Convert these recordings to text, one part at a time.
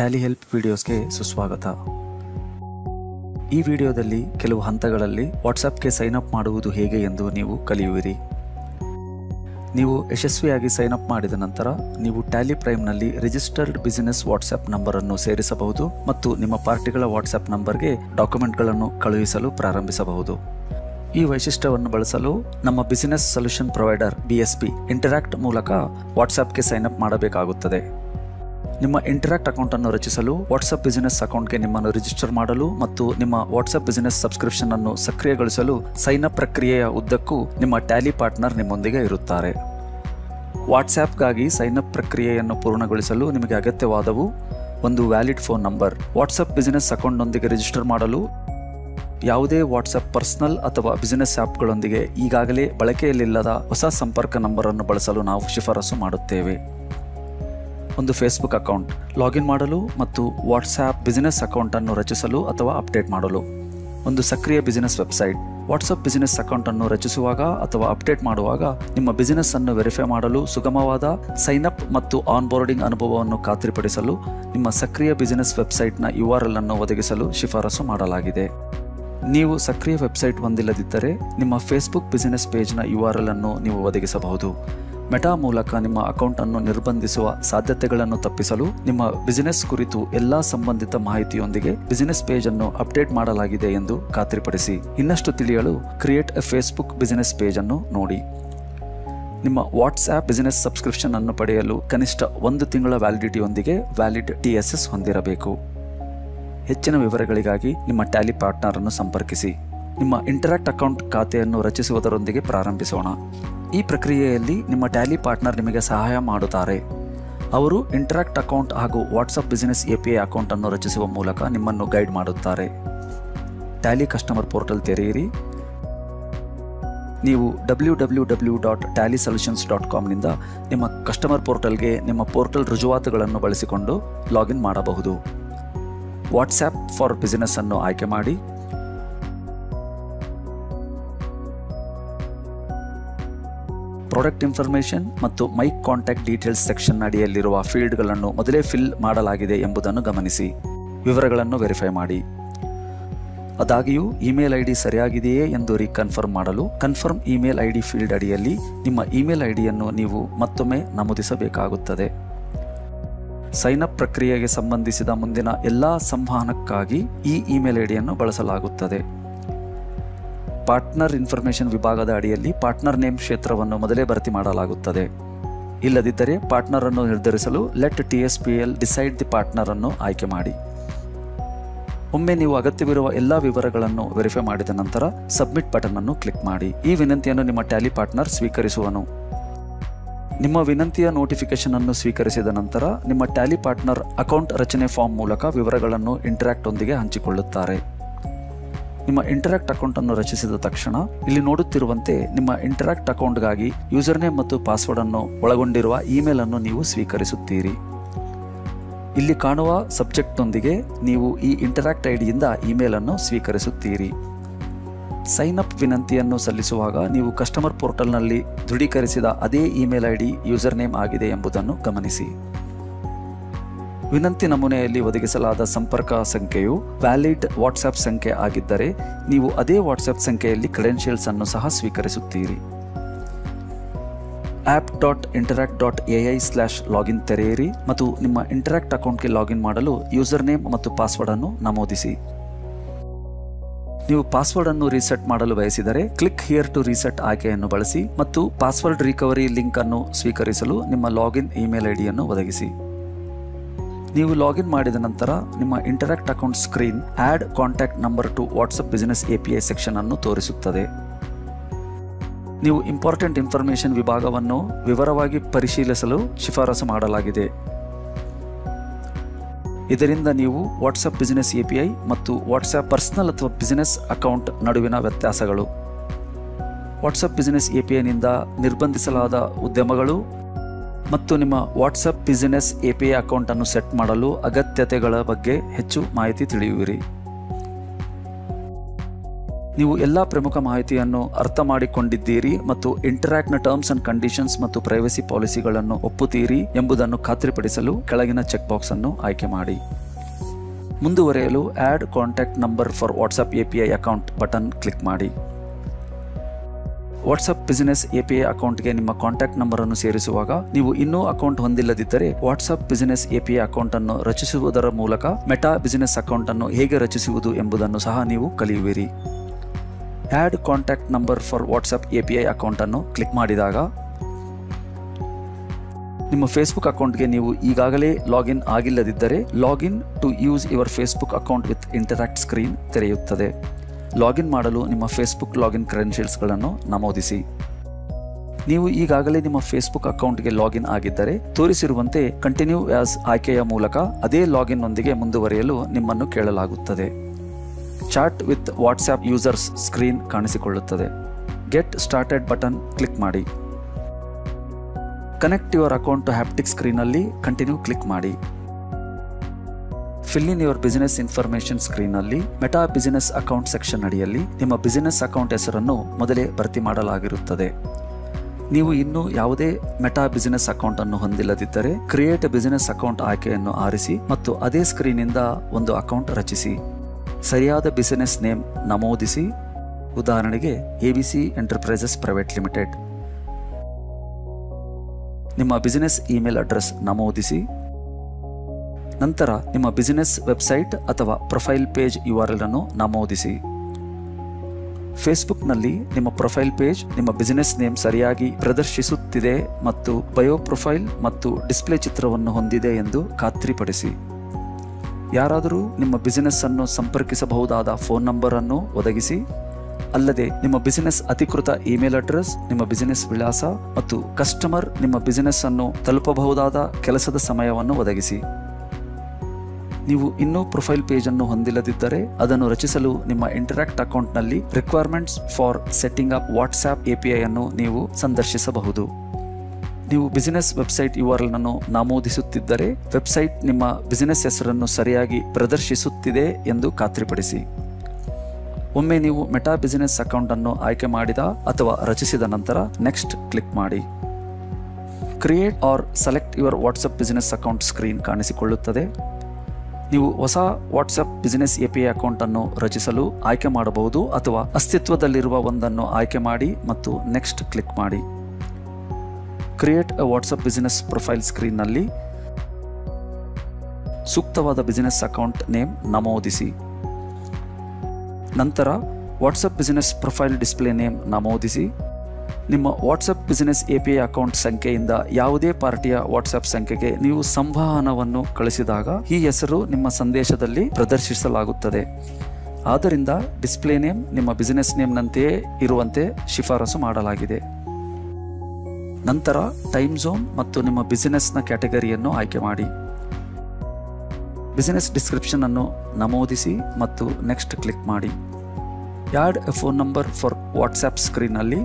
Tally help ವಿಡಿಯೋಸ್ಗೆ ಸುಸ್ವಾಗತ ಈ ವಿಡಿಯೋದಲ್ಲಿ ಕೆಲವು ಹಂತಗಳಲ್ಲಿ ವಾಟ್ಸಪ್ಗೆ ಸೈನ್ ಅಪ್ ಮಾಡುವುದು ಹೇಗೆ ಎಂದು ನೀವು ಕಲಿಯುವಿರಿ ನೀವು ಯಶಸ್ವಿಯಾಗಿ ಸೈನ್ ಅಪ್ ಮಾಡಿದ ನಂತರ ನೀವು ಟ್ಯಾಲಿ ಪ್ರೈಮ್ನಲ್ಲಿ ರಿಜಿಸ್ಟರ್ಡ್ ಬಿಸಿನೆಸ್ ವಾಟ್ಸ್ಆಪ್ ನಂಬರನ್ನು ಸೇರಿಸಬಹುದು ಮತ್ತು ನಿಮ್ಮ ಪಾರ್ಟಿಗಳ ವಾಟ್ಸ್ಆಪ್ ನಂಬರ್ಗೆ ಡಾಕ್ಯುಮೆಂಟ್ಗಳನ್ನು ಕಳುಹಿಸಲು ಪ್ರಾರಂಭಿಸಬಹುದು ಈ ವೈಶಿಷ್ಟ್ಯವನ್ನು ಬಳಸಲು ನಮ್ಮ business solution provider BSP Interakt ಮೂಲಕ ವಾಟ್ಸ್ಆಪ್ಗೆ ಸೈನ್ ಅಪ್ ಮಾಡಬೇಕಾಗುತ್ತದೆ ನಿಮ್ಮ ಇಂಟರಾಕ್ಟ್ ಅಕೌಂಟನ್ನು ರಚಿಸಲು ವಾಟ್ಸಪ್ ಬಿಸಿನೆಸ್ ಅಕೌಂಟ್ಗೆ ನಿಮ್ಮನ್ನು ರಿಜಿಸ್ಟರ್ ಮಾಡಲು ಮತ್ತು ನಿಮ್ಮ ವಾಟ್ಸಪ್ ಬಿಸಿನೆಸ್ ಸಬ್ಸ್ಕ್ರಿಪ್ಷನ್ ಅನ್ನು ಸಕ್ರಿಯಗೊಳಿಸಲು ಸೈನ್ ಅಪ್ ಪ್ರಕ್ರಿಯೆಯ ಉದ್ದಕ್ಕೂ ನಿಮ್ಮ ಟ್ಯಾಲಿ ಪಾರ್ಟ್ನರ್ ನಿಮ್ಮೊಂದಿಗೆ ಇರುತ್ತಾರೆ ವಾಟ್ಸ್ಆ್ಯಪ್ಗಾಗಿ ಸೈನ್ ಅಪ್ ಪ್ರಕ್ರಿಯೆಯನ್ನು ಪೂರ್ಣಗೊಳಿಸಲು ನಿಮಗೆ ಅಗತ್ಯವಾದವು ಒಂದು valid phone number WhatsApp business ಅಕೌಂಟ್ನೊಂದಿಗೆ ರಿಜಿಸ್ಟರ್ ಮಾಡಲು ಯಾವುದೇ ವಾಟ್ಸಪ್ ಪರ್ಸನಲ್ ಅಥವಾ ಬಿಸಿನೆಸ್ ಆ್ಯಪ್ಗಳೊಂದಿಗೆ ಈಗಾಗಲೇ ಬಳಕೆಯಲ್ಲಿಲ್ಲದ ಹೊಸ ಸಂಪರ್ಕ ನಂಬರನ್ನು ಬಳಸಲು ನಾವು ಶಿಫಾರಸು ಮಾಡುತ್ತೇವೆ ಒಂದು ಫೇಸ್ಬುಕ್ ಅಕೌಂಟ್ ಲಾಗಿನ್ ಮಾಡಲು ಮತ್ತು ವಾಟ್ಸ್ಆ್ಯಪ್ ಬಿಸಿನೆಸ್ ಅಕೌಂಟನ್ನು ರಚಿಸಲು ಅಥವಾ ಅಪ್ಡೇಟ್ ಮಾಡಲು ಒಂದು ಸಕ್ರಿಯ ಬಿಸಿನೆಸ್ ವೆಬ್ಸೈಟ್ ವಾಟ್ಸಪ್ ಬಿಸಿನೆಸ್ ಅಕೌಂಟನ್ನು ರಚಿಸುವಾಗ ಅಥವಾ ಅಪ್ಡೇಟ್ ಮಾಡುವಾಗ ನಿಮ್ಮ ಬಿಸಿನೆಸ್ ಅನ್ನು ವೆರಿಫೈ ಮಾಡಲು ಸುಗಮವಾದ ಸೈನ್ ಅಪ್ ಮತ್ತು ಆನ್ಬೋರ್ಡಿಂಗ್ ಅನುಭವವನ್ನು ಖಾತ್ರಿಪಡಿಸಲು ನಿಮ್ಮ ಸಕ್ರಿಯ ಬಿಸಿನೆಸ್ ವೆಬ್ಸೈಟ್ನ ಯು ಆರ್ ಎಲ್ ಅನ್ನು ಒದಗಿಸಲು ಶಿಫಾರಸು ಮಾಡಲಾಗಿದೆ ನೀವು ಸಕ್ರಿಯ ವೆಬ್ಸೈಟ್ ಹೊಂದಿಲ್ಲದಿದ್ದರೆ ನಿಮ್ಮ ಫೇಸ್ಬುಕ್ ಬಿಸಿನೆಸ್ ಪೇಜ್ನ ಯು ಆರ್ ಎಲ್ ಅನ್ನು ನೀವು ಒದಗಿಸಬಹುದು ಮೆಟಾ ಮೂಲಕ ನಿಮ್ಮ ಅಕೌಂಟ್ ಅನ್ನು ನಿರ್ಬಂಧಿಸುವ ಸಾಧ್ಯತೆಗಳನ್ನು ತಪ್ಪಿಸಲು ನಿಮ್ಮ ಬಿಸಿನೆಸ್ ಕುರಿತು ಎಲ್ಲಾ ಸಂಬಂಧಿತ ಮಾಹಿತಿಯೊಂದಿಗೆ ಬಿಸಿನೆಸ್ ಪೇಜ್ ಅನ್ನು ಅಪ್ಡೇಟ್ ಮಾಡಲಾಗಿದೆ ಎಂದು ಖಾತ್ರಿಪಡಿಸಿ ಇನ್ನಷ್ಟು ತಿಳಿಯಲು create a Facebook business page ಅನ್ನು ನೋಡಿ ನಿಮ್ಮ ವಾಟ್ಸ್ಆ್ಯಪ್ ಬಿಸಿನೆಸ್ ಸಬ್ಸ್ಕ್ರಿಪ್ಷನ್ ಅನ್ನು ಪಡೆಯಲು ಕನಿಷ್ಠ ಒಂದು ತಿಂಗಳ ವ್ಯಾಲಿಡಿಟಿಯೊಂದಿಗೆ ವ್ಯಾಲಿಡ್ ಟಿ ಎಸ್ ಎಸ್ ಹೊಂದಿರಬೇಕು ಹೆಚ್ಚಿನ ವಿವರಗಳಿಗಾಗಿ ನಿಮ್ಮ ಟ್ಯಾಲಿ ಪಾರ್ಟ್ನರ್ ಅನ್ನು ಸಂಪರ್ಕಿಸಿ ನಿಮ್ಮ ಇಂಟರಾಕ್ಟ್ ಅಕೌಂಟ್ ಖಾತೆಯನ್ನು ರಚಿಸುವುದರೊಂದಿಗೆ ಪ್ರಾರಂಭಿಸೋಣ ಈ ಪ್ರಕ್ರಿಯೆಯಲ್ಲಿ ನಿಮ್ಮ ಟ್ಯಾಲಿ ಪಾರ್ಟ್ನರ್ ನಿಮಗೆ ಸಹಾಯ ಮಾಡುತ್ತಾರೆ ಅವರು ಇಂಟರಾಕ್ಟ್ ಅಕೌಂಟ್ ಹಾಗೂ WhatsApp business A P I ಅಕೌಂಟನ್ನು ರಚಿಸುವ ಮೂಲಕ ನಿಮ್ಮನ್ನು ಗೈಡ್ ಮಾಡುತ್ತಾರೆ ಟ್ಯಾಲಿ ಕಸ್ಟಮರ್ ಪೋರ್ಟಲ್ ತೆರೆಯಿರಿ ನೀವು W W W dot Tally solutions dot ಕಾಮ್ನಿಂದ ನಿಮ್ಮ ಕಸ್ಟಮರ್ ಪೋರ್ಟಲ್ಗೆ ನಿಮ್ಮ ಪೋರ್ಟಲ್ ರುಜುವಾತುಗಳನ್ನು ಬಳಸಿಕೊಂಡು ಲಾಗಿನ್ ಮಾಡಬಹುದು ವಾಟ್ಸ್ಆ್ಯಪ್ ಫಾರ್ ಬಿಸಿನೆಸ್ ಅನ್ನು ಆಯ್ಕೆ ಮಾಡಿ ಪ್ರಾಡಕ್ಟ್ ಇನ್ಫಾರ್ಮೇಷನ್ ಮತ್ತು ಮೈ ಕಾಂಟ್ಯಾಕ್ಟ್ ಡೀಟೇಲ್ಸ್ ಸೆಕ್ಷನ್ ಅಡಿಯಲ್ಲಿರುವ ಫೀಲ್ಡ್ಗಳನ್ನು ಮೊದಲೇ ಫಿಲ್ ಮಾಡಲಾಗಿದೆ ಎಂಬುದನ್ನು ಗಮನಿಸಿ ವಿವರಗಳನ್ನು ವೆರಿಫೈ ಮಾಡಿ ಆದಾಗ್ಯೂ ಇಮೇಲ್ ಐ ಡಿ ಸರಿಯಾಗಿದೆಯೇ ಎಂದು ರೀಕನ್ಫರ್ಮ್ ಮಾಡಲು confirm email I D field ಅಡಿಯಲ್ಲಿ ನಿಮ್ಮ ಇಮೇಲ್ ಐ ಡಿಯನ್ನು ನೀವು ಮತ್ತೊಮ್ಮೆ ನಮೂದಿಸಬೇಕಾಗುತ್ತದೆ ಸೈನ್ ಅಪ್ ಪ್ರಕ್ರಿಯೆಗೆ ಸಂಬಂಧಿಸಿದ ಮುಂದಿನ ಎಲ್ಲ ಸಂವಹನಕ್ಕಾಗಿ ಈ ಇಮೇಲ್ ಐ ಡಿಯನ್ನು ಬಳಸಲಾಗುತ್ತದೆ ಪಾರ್ಟ್ನರ್ ಇನ್ಫಾರ್ಮೇಷನ್ ವಿಭಾಗದ ಅಡಿಯಲ್ಲಿ ಪಾರ್ಟ್ನರ್ ನೇಮ್ ಕ್ಷೇತ್ರವನ್ನು ಮೊದಲೇ ಭರ್ತಿ ಮಾಡಲಾಗುತ್ತದೆ ಇಲ್ಲದಿದ್ದರೆ ಪಾರ್ಟ್ನರ್ ಅನ್ನು ನಿರ್ಧರಿಸಲು let T S P L decide the partner ಅನ್ನು ಆಯ್ಕೆ ಮಾಡಿ ಒಮ್ಮೆ ನೀವು ಅಗತ್ಯವಿರುವ ಎಲ್ಲ ವಿವರಗಳನ್ನು ವೆರಿಫೈ ಮಾಡಿದ ನಂತರ ಸಬ್ಮಿಟ್ ಬಟನ್ ಅನ್ನು ಕ್ಲಿಕ್ ಮಾಡಿ ಈ ವಿನಂತಿಯನ್ನು ನಿಮ್ಮ ಟ್ಯಾಲಿ ಪಾರ್ಟ್ನರ್ ಸ್ವೀಕರಿಸುವನು ನಿಮ್ಮ ವಿನಂತಿಯ ನೋಟಿಫಿಕೇಶನ್ ಅನ್ನು ಸ್ವೀಕರಿಸಿದ ನಂತರ ನಿಮ್ಮ ಟ್ಯಾಲಿ ಪಾರ್ಟ್ನರ್ ಅಕೌಂಟ್ ರಚನೆ ಫಾರ್ಮ್ ಮೂಲಕ ವಿವರಗಳನ್ನು ಇಂಟರಾಕ್ಟ್ ಒಂದಿಗೆ ಹಂಚಿಕೊಳ್ಳುತ್ತಾರೆ ನಿಮ್ಮ ಇಂಟರಾಕ್ಟ್ ಅಕೌಂಟ್ ಅನ್ನು ರಚಿಸಿದ ತಕ್ಷಣ ಇಲ್ಲಿ ನೋಡುತ್ತಿರುವಂತೆ ನಿಮ್ಮ ಇಂಟರಾಕ್ಟ್ ಅಕೌಂಟ್ಗಾಗಿ ಯೂಸರ್ ನೇಮ್ ಮತ್ತು ಪಾಸ್ವರ್ಡ್ ಅನ್ನು ಒಳಗೊಂಡಿರುವ ಇಮೇಲ್ ಅನ್ನು ನೀವು ಸ್ವೀಕರಿಸುತ್ತೀರಿ ಇಲ್ಲಿ ಕಾಣುವ ಸಬ್ಜೆಕ್ಟ್ನೊಂದಿಗೆ ನೀವು ಈ ಇಂಟರಾಕ್ಟ್ ಐಡಿಯಿಂದ ಇಮೇಲ್ ಅನ್ನು ಸ್ವೀಕರಿಸುತ್ತೀರಿ ಸೈನ್ ಅಪ್ ವಿನಂತಿಯನ್ನು ಸಲ್ಲಿಸುವಾಗ ನೀವು ಕಸ್ಟಮರ್ ಪೋರ್ಟಲ್ನಲ್ಲಿ ದೃಢೀಕರಿಸಿದ ಅದೇ ಇಮೇಲ್ ಐಡಿ ಯೂಸರ್ ನೇಮ್ ಆಗಿದೆ ಎಂಬುದನ್ನು ಗಮನಿಸಿ ವಿನಂತಿ ನಮೂನೆಯಲ್ಲಿ ಒದಗಿಸಲಾದ ಸಂಪರ್ಕ ಸಂಖ್ಯೆಯು ವ್ಯಾಲಿಡ್ ವಾಟ್ಸ್ಆಪ್ ಸಂಖ್ಯೆ ಆಗಿದ್ದರೆ ನೀವು ಅದೇ ವಾಟ್ಸ್ಆಪ್ ಸಂಖ್ಯೆಯಲ್ಲಿ ಕ್ರೆಡೆನ್ಷಿಯಲ್ಸ್ ಅನ್ನು ಸಹ ಸ್ವೀಕರಿಸುತ್ತೀರಿ app dot Interakt dot A I slash login ತೆರೆಯಿರಿ ಮತ್ತು ನಿಮ್ಮ ಇಂಟರಾಕ್ಟ್ ಅಕೌಂಟ್ಗೆ ಲಾಗಿನ್ ಮಾಡಲು ಯೂಸರ್ ನೇಮ್ ಮತ್ತು ಪಾಸ್ವರ್ಡ್ ಅನ್ನು ನಮೂದಿಸಿ ನೀವು ಪಾಸ್ವರ್ಡ್ ಅನ್ನು ರೀಸೆಟ್ ಮಾಡಲು ಬಯಸಿದರೆ ಕ್ಲಿಕ್ ಹಿಯರ್ ಟು ರೀಸೆಟ್ ಆಯ್ಕೆಯನ್ನು ಬಳಸಿ ಮತ್ತು ಪಾಸ್ವರ್ಡ್ ರಿಕವರಿ ಲಿಂಕ್ ಅನ್ನು ಸ್ವೀಕರಿಸಲು ನಿಮ್ಮ ಲಾಗಿನ್ ಇಮೇಲ್ ಐಡಿಯನ್ನು ಒದಗಿಸಿ ನೀವು ಲಾಗಿನ್ ಮಾಡಿದ ನಂತರ ನಿಮ್ಮ Interakt account screen add contact number to WhatsApp business API section ಅನ್ನು ತೋರಿಸುತ್ತದೆ ನೀವು ಇಂಪಾರ್ಟೆಂಟ್ ಇನ್ಫಾರ್ಮೇಷನ್ ವಿಭಾಗವನ್ನು ವಿವರವಾಗಿ ಪರಿಶೀಲಿಸಲು ಶಿಫಾರಸು ಮಾಡಲಾಗಿದೆ ಇದರಿಂದ ನೀವು ವಾಟ್ಸಪ್ ಬಿಸಿನೆಸ್ ಎಪಿಐ ಮತ್ತು ವಾಟ್ಸ್ಆಪ್ ಪರ್ಸನಲ್ ಅಥವಾ ಬಿಸಿನೆಸ್ ಅಕೌಂಟ್ ನಡುವಿನ ವ್ಯತ್ಯಾಸಗಳು ವಾಟ್ಸಪ್ ಬಿಸಿನೆಸ್ ಎಪಿಐನಿಂದ ನಿರ್ಬಂಧಿಸಲಾದ ಉದ್ಯಮಗಳು ಮತ್ತು ನಿಮ್ಮ ವಾಟ್ಸಪ್ ಬಿಸಿನೆಸ್ ಎಪಿಐ ಅಕೌಂಟ್ ಅನ್ನು ಸೆಟ್ ಮಾಡಲು ಅಗತ್ಯತೆಗಳ ಬಗ್ಗೆ ಹೆಚ್ಚು ಮಾಹಿತಿ ತಿಳಿಯುವಿರಿ ನೀವು ಎಲ್ಲ ಪ್ರಮುಖ ಮಾಹಿತಿಯನ್ನು ಅರ್ಥ ಮಾಡಿಕೊಂಡಿದ್ದೀರಿ ಮತ್ತು ಇಂಟರಾಕ್ಟ್ನ ಟರ್ಮ್ಸ್ ಅಂಡ್ ಕಂಡೀಷನ್ಸ್ ಮತ್ತು ಪ್ರೈವಸಿ ಪಾಲಿಸಿಗಳನ್ನು ಒಪ್ಪುತ್ತೀರಿ ಎಂಬುದನ್ನು ಖಾತ್ರಿಪಡಿಸಲು ಕೆಳಗಿನ ಚೆಕ್ ಬಾಕ್ಸ್ ಅನ್ನು ಆಯ್ಕೆ ಮಾಡಿ ಮುಂದುವರೆಯಲು add contact number for WhatsApp API account button click ಮಾಡಿ ವಾಟ್ಸಪ್ ಬಿಸಿನೆಸ್ ಎಪಿಐ ಅಕೌಂಟ್ಗೆ ನಿಮ್ಮ ಕಾಂಟ್ಯಾಕ್ಟ್ ನಂಬರ್ ಅನ್ನು ಸೇರಿಸುವಾಗ ನೀವು ಇನ್ನೂ ಅಕೌಂಟ್ ಹೊಂದಿಲ್ಲದಿದ್ದರೆ ವಾಟ್ಸಪ್ ಬಿಸಿನೆಸ್ ಎಪಿಐ ಅಕೌಂಟ್ ಅನ್ನು ರಚಿಸುವುದರ ಮೂಲಕ ಮೆಟಾ ಬಿಸಿನೆಸ್ ಅಕೌಂಟ್ ಅನ್ನು ಹೇಗೆ ರಚಿಸುವುದು ಎಂಬುದನ್ನು ಸಹ ನೀವು ಕಲಿಯುವಿರಿ add contact number for WhatsApp API account ಅನ್ನು ಕ್ಲಿಕ್ ಮಾಡಿದಾಗ ನಿಮ್ಮ ಫೇಸ್ಬುಕ್ ಅಕೌಂಟ್ಗೆ ನೀವು ಈಗಾಗಲೇ ಲಾಗಿನ್ ಆಗಿಲ್ಲದಿದ್ದರೆ login to use your Facebook account with Interakt screen ತೆರೆಯುತ್ತದೆ ಲಾಗಿನ್ ಮಾಡಲು ನಿಮ್ಮ ಫೇಸ್ಬುಕ್ ಲಾಗಿನ್ ಕ್ರೆಡೆನ್ಷಿಯಲ್ಸ್ಗಳನ್ನು ನಮೂದಿಸಿ ನೀವು ಈಗಾಗಲೇ ನಿಮ್ಮ ಫೇಸ್ಬುಕ್ ಅಕೌಂಟ್ಗೆ ಲಾಗಿನ್ ಆಗಿದ್ದರೆ ತೋರಿಸಿರುವಂತೆ ಕಂಟಿನ್ಯೂ ಆಸ್ ಆಯ್ಕೆಯ ಮೂಲಕ ಅದೇ ಲಾಗಿನ್ನೊಂದಿಗೆ ಮುಂದುವರಿಯಲು ನಿಮ್ಮನ್ನು ಕೇಳಲಾಗುತ್ತದೆ chat with WhatsApp users screen ಕಾಣಿಸಿಕೊಳ್ಳುತ್ತದೆ ಗೆಟ್ ಸ್ಟಾರ್ಟೆಡ್ ಬಟನ್ ಕ್ಲಿಕ್ ಮಾಡಿ connect your account to Haptik ಸ್ಕ್ರೀನಲ್ಲಿ ಕಂಟಿನ್ಯೂ ಕ್ಲಿಕ್ ಮಾಡಿ fill in your business information ಸ್ಕ್ರೀನ್ನಲ್ಲಿ ಮೆಟಾ ಬಿಸಿನೆಸ್ ಅಕೌಂಟ್ ಸೆಕ್ಷನ್ ಅಡಿಯಲ್ಲಿ ನಿಮ್ಮ ಬಿಸಿನೆಸ್ ಅಕೌಂಟ್ ಹೆಸರನ್ನು ಮೊದಲೇ ಭರ್ತಿ ಮಾಡಲಾಗಿರುತ್ತದೆ ನೀವು ಇನ್ನೂ ಯಾವುದೇ ಮೆಟಾ ಬಿಸಿನೆಸ್ ಅಕೌಂಟ್ ಅನ್ನು ಹೊಂದಿಲ್ಲದಿದ್ದರೆ ಕ್ರಿಯೇಟ್ ಬಿಸಿನೆಸ್ ಅಕೌಂಟ್ ಆಯ್ಕೆಯನ್ನು ಆರಿಸಿ ಮತ್ತು ಅದೇ ಸ್ಕ್ರೀನಿಂದ ಒಂದು ಅಕೌಂಟ್ ರಚಿಸಿ ಸರಿಯಾದ ಬಿಸಿನೆಸ್ ನೇಮ್ ನಮೂದಿಸಿ ಉದಾಹರಣೆಗೆ ಎಬಿಸಿ ಎಂಟರ್ಪ್ರೈಸಸ್ ಪ್ರೈವೇಟ್ ಲಿಮಿಟೆಡ್ ನಿಮ್ಮ ಬಿಸಿನೆಸ್ ಇಮೇಲ್ ಅಡ್ರೆಸ್ ನಮೂದಿಸಿ ನಂತರ ನಿಮ್ಮ ಬಿಸಿನೆಸ್ ವೆಬ್ಸೈಟ್ ಅಥವಾ profile page U R L ಅನ್ನು ನಮೂದಿಸಿ ಫೇಸ್ಬುಕ್ನಲ್ಲಿ ನಿಮ್ಮ ಪ್ರೊಫೈಲ್ ಪೇಜ್ ನಿಮ್ಮ ಬಿಸಿನೆಸ್ ನೇಮ್ ಸರಿಯಾಗಿ ಪ್ರದರ್ಶಿಸುತ್ತಿದೆ ಮತ್ತು ಬಯೋ ಪ್ರೊಫೈಲ್ ಮತ್ತು ಡಿಸ್ಪ್ಲೇ ಚಿತ್ರವನ್ನು ಹೊಂದಿದೆ ಎಂದು ಖಾತ್ರಿಪಡಿಸಿ ಯಾರಾದರೂ ನಿಮ್ಮ ಬಿಸಿನೆಸ್ ಅನ್ನು ಸಂಪರ್ಕಿಸಬಹುದಾದ ಫೋನ್ ನಂಬರ್ ಅನ್ನು ಒದಗಿಸಿ ಅಲ್ಲದೆ ನಿಮ್ಮ ಬಿಸಿನೆಸ್ ಅಧಿಕೃತ ಇಮೇಲ್ ಅಡ್ರೆಸ್ ನಿಮ್ಮ ಬಿಸಿನೆಸ್ ವಿಳಾಸ ಮತ್ತು ಕಸ್ಟಮರ್ ನಿಮ್ಮ ಬಿಸಿನೆಸ್ ಅನ್ನು ತಲುಪಬಹುದಾದ ಕೆಲಸದ ಸಮಯವನ್ನು ಒದಗಿಸಿ ನೀವು ಇನ್ನೂ ಪ್ರೊಫೈಲ್ ಪೇಜ್ ಅನ್ನು ಹೊಂದಿಲ್ಲದಿದ್ದರೆ ಅದನ್ನು ರಚಿಸಲು ನಿಮ್ಮ ಇಂಟರಾಕ್ಟ್ ಅಕೌಂಟ್ನಲ್ಲಿ requirements for setting up WhatsApp API ಅನ್ನು ನೀವು ಸಂದರ್ಶಿಸಬಹುದು ನೀವು ಬಿಸಿನೆಸ್ ವೆಬ್ಸೈಟ್ ಯು ಆರ್ ಅನ್ನು ನಮೂದಿಸುತ್ತಿದ್ದರೆ ವೆಬ್ಸೈಟ್ ನಿಮ್ಮ ಬಿಸಿನೆಸ್ ಹೆಸರನ್ನು ಸರಿಯಾಗಿ ಪ್ರದರ್ಶಿಸುತ್ತಿದೆ ಎಂದು ಖಾತ್ರಿಪಡಿಸಿ ಒಮ್ಮೆ ನೀವು ಮೆಟಾ ಬಿಸಿನೆಸ್ ಅಕೌಂಟ್ ಅನ್ನು ಆಯ್ಕೆ ಮಾಡಿದ ಅಥವಾ ರಚಿಸಿದ ನಂತರ ನೆಕ್ಸ್ಟ್ ಕ್ಲಿಕ್ ಮಾಡಿ create or select your WhatsApp business account screen ಕಾಣಿಸಿಕೊಳ್ಳುತ್ತದೆ ನೀವು ಹೊಸ ವಾಟ್ಸಪ್ ಬಿಸಿನೆಸ್ ಎಪಿಐ ಅಕೌಂಟ್ ಅನ್ನು ರಚಿಸಲು ಆಯ್ಕೆ ಮಾಡಬಹುದು ಅಥವಾ ಅಸ್ತಿತ್ವದಲ್ಲಿರುವ ಒಂದನ್ನು ಆಯ್ಕೆ ಮಾಡಿ ಮತ್ತು ನೆಕ್ಸ್ಟ್ ಕ್ಲಿಕ್ ಮಾಡಿ create a WhatsApp business profile ಸ್ಕ್ರೀನ್ನಲ್ಲಿ ಸೂಕ್ತವಾದ ಬಿಸಿನೆಸ್ ಅಕೌಂಟ್ ನೇಮ್ ನಮೂದಿಸಿ ನಂತರ WhatsApp business profile display name ನಮೂದಿಸಿ ನಿಮ್ಮ ವಾಟ್ಸಪ್ ಬಿಸಿನೆಸ್ ಎಪಿಐ ಅಕೌಂಟ್ ಸಂಖ್ಯೆಯಿಂದ ಯಾವುದೇ ಪಾರ್ಟಿಯ ವಾಟ್ಸಪ್ ಸಂಖ್ಯೆಗೆ ನೀವು ಸಂವಹನವನ್ನು ಕಳಿಸಿದಾಗ ಈ ಹೆಸರು ನಿಮ್ಮ ಸಂದೇಶದಲ್ಲಿ ಪ್ರದರ್ಶಿಸಲಾಗುತ್ತದೆ ಆದ್ದರಿಂದ ಡಿಸ್ಪ್ಲೇ ನೇಮ್ ನಿಮ್ಮ ಬಿಸಿನೆಸ್ ನೇಮ್ನಂತೆಯೇ ಇರುವಂತೆ ಶಿಫಾರಸು ಮಾಡಲಾಗಿದೆ ನಂತರ ಟೈಮ್ ಝೋನ್ ಮತ್ತು ನಿಮ್ಮ ಬಿಸಿನೆಸ್ನ ಕ್ಯಾಟಗರಿಯನ್ನು ಆಯ್ಕೆ ಮಾಡಿ ಬಿಸಿನೆಸ್ ಡಿಸ್ಕ್ರಿಪ್ಷನ್ ಅನ್ನು ನಮೂದಿಸಿ ಮತ್ತು ನೆಕ್ಸ್ಟ್ ಕ್ಲಿಕ್ ಮಾಡಿ add a phone number for WhatsApp ಸ್ಕ್ರೀನ್ನಲ್ಲಿ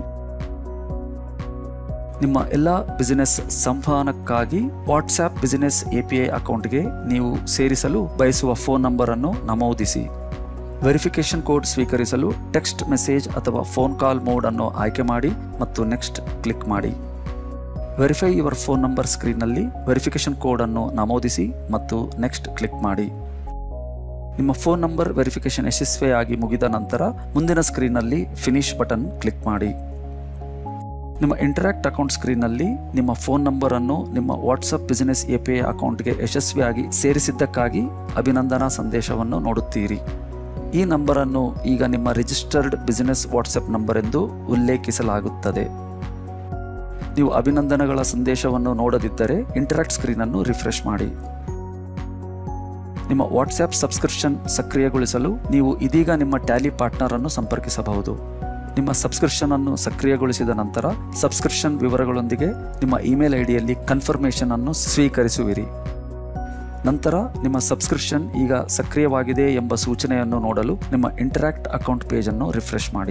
ನಿಮ್ಮ ಎಲ್ಲ ಬಿಸಿನೆಸ್ ಸಂವಹನಕ್ಕಾಗಿ ವಾಟ್ಸ್ಆ್ಯಪ್ ಬಿಸಿನೆಸ್ ಎಪಿಐ ಅಕೌಂಟ್ಗೆ ನೀವು ಸೇರಿಸಲು ಬಯಸುವ ಫೋನ್ ನಂಬರ್ ಅನ್ನು ನಮೂದಿಸಿ ವೆರಿಫಿಕೇಶನ್ ಕೋಡ್ ಸ್ವೀಕರಿಸಲು ಟೆಕ್ಸ್ಟ್ ಮೆಸೇಜ್ ಅಥವಾ ಫೋನ್ ಕಾಲ್ ಮೋಡ್ ಅನ್ನು ಆಯ್ಕೆ ಮಾಡಿ ಮತ್ತು ನೆಕ್ಸ್ಟ್ ಕ್ಲಿಕ್ ಮಾಡಿ ವೆರಿಫೈ ಯುವರ್ ಫೋನ್ ನಂಬರ್ ಸ್ಕ್ರೀನ್ನಲ್ಲಿ ವೆರಿಫಿಕೇಶನ್ ಕೋಡ್ ಅನ್ನು ನಮೂದಿಸಿ ಮತ್ತು ನೆಕ್ಸ್ಟ್ ಕ್ಲಿಕ್ ಮಾಡಿ ನಿಮ್ಮ ಫೋನ್ ನಂಬರ್ ವೆರಿಫಿಕೇಶನ್ ಯಶಸ್ವಿಯಾಗಿ ಮುಗಿದ ನಂತರ ಮುಂದಿನ ಸ್ಕ್ರೀನ್ನಲ್ಲಿ ಫಿನಿಶ್ ಬಟನ್ ಕ್ಲಿಕ್ ಮಾಡಿ ನಿಮ್ಮ ಇಂಟರಾಕ್ಟ್ ಅಕೌಂಟ್ ಸ್ಕ್ರೀನ್ನಲ್ಲಿ ನಿಮ್ಮ ಫೋನ್ ನಂಬರ್ ಅನ್ನು ನಿಮ್ಮ ವಾಟ್ಸಪ್ ಬಿಸಿನೆಸ್ ಎಪಿಐ ಅಕೌಂಟ್ಗೆ ಯಶಸ್ವಿಯಾಗಿ ಸೇರಿಸಿದ್ದಕ್ಕಾಗಿ ಅಭಿನಂದನಾ ಸಂದೇಶವನ್ನು ನೋಡುತ್ತೀರಿ ಈ ನಂಬರನ್ನು ಈಗ ನಿಮ್ಮ ರಿಜಿಸ್ಟರ್ಡ್ ಬಿಸಿನೆಸ್ ವಾಟ್ಸಪ್ ನಂಬರ್ ಎಂದು ಉಲ್ಲೇಖಿಸಲಾಗುತ್ತದೆ ನೀವು ಅಭಿನಂದನೆಗಳ ಸಂದೇಶವನ್ನು ನೋಡದಿದ್ದರೆ ಇಂಟರಾಕ್ಟ್ ಸ್ಕ್ರೀನ್ ಅನ್ನು ರಿಫ್ರೆಶ್ ಮಾಡಿ ನಿಮ್ಮ ವಾಟ್ಸ್ಆ್ಯಪ್ ಸಬ್ಸ್ಕ್ರಿಪ್ಷನ್ ಸಕ್ರಿಯಗೊಳಿಸಲು ನೀವು ಇದೀಗ ನಿಮ್ಮ ಟ್ಯಾಲಿ ಪಾರ್ಟ್ನರ್ ಅನ್ನು ಸಂಪರ್ಕಿಸಬಹುದು ನಿಮ್ಮ ಸಬ್ಸ್ಕ್ರಿಪ್ಷನ್ ಅನ್ನು ಸಕ್ರಿಯಗೊಳಿಸಿದ ನಂತರ ಸಬ್ಸ್ಕ್ರಿಪ್ಷನ್ ವಿವರಗಳೊಂದಿಗೆ ನಿಮ್ಮ ಇಮೇಲ್ ಐಡಿಯಲ್ಲಿ ಕನ್ಫರ್ಮೇಷನ್ ಅನ್ನು ಸ್ವೀಕರಿಸುವಿರಿ ನಂತರ ನಿಮ್ಮ ಸಬ್ಸ್ಕ್ರಿಪ್ಷನ್ ಈಗ ಸಕ್ರಿಯವಾಗಿದೆ ಎಂಬ ಸೂಚನೆಯನ್ನು ನೋಡಲು ನಿಮ್ಮ ಇಂಟರಾಕ್ಟ್ ಅಕೌಂಟ್ ಪೇಜ್ ಅನ್ನು ರಿಫ್ರೆಶ್ ಮಾಡಿ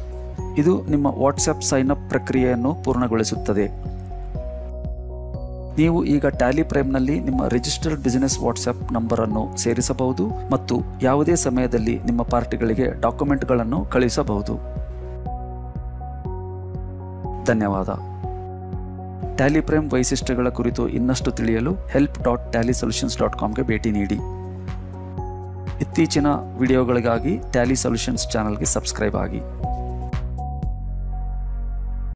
ಇದು ನಿಮ್ಮ ವಾಟ್ಸಪ್ ಸೈನ್ ಅಪ್ ಪ್ರಕ್ರಿಯೆಯನ್ನು ಪೂರ್ಣಗೊಳಿಸುತ್ತದೆ ನೀವು ಈಗ ಟ್ಯಾಲಿ ಪ್ರೈಮ್ನಲ್ಲಿ ನಿಮ್ಮ ರಿಜಿಸ್ಟರ್ಡ್ ಬಿಸಿನೆಸ್ ವಾಟ್ಸ್ಆ್ಯಪ್ ನಂಬರನ್ನು ಸೇರಿಸಬಹುದು ಮತ್ತು ಯಾವುದೇ ಸಮಯದಲ್ಲಿ ನಿಮ್ಮ ಪಾರ್ಟಿಗಳಿಗೆ ಡಾಕ್ಯುಮೆಂಟ್ಗಳನ್ನು ಕಳುಹಿಸಬಹುದು ಧನ್ಯವಾದ ಟ್ಯಾಲಿ ಪ್ರೈಮ್ ವೈಶಿಷ್ಟ್ಯಗಳ ಕುರಿತು ಇನ್ನಷ್ಟು ತಿಳಿಯಲು help dot Tally solutions dot ಕಾಮ್ಗೆ ಭೇಟಿ ನೀಡಿ ಇತ್ತೀಚಿನ ವಿಡಿಯೋಗಳಿಗಾಗಿ ಟ್ಯಾಲಿ ಸೊಲ್ಯೂಷನ್ಸ್ ಚಾನಲ್ಗೆ ಸಬ್ಸ್ಕ್ರೈಬ್ ಆಗಿ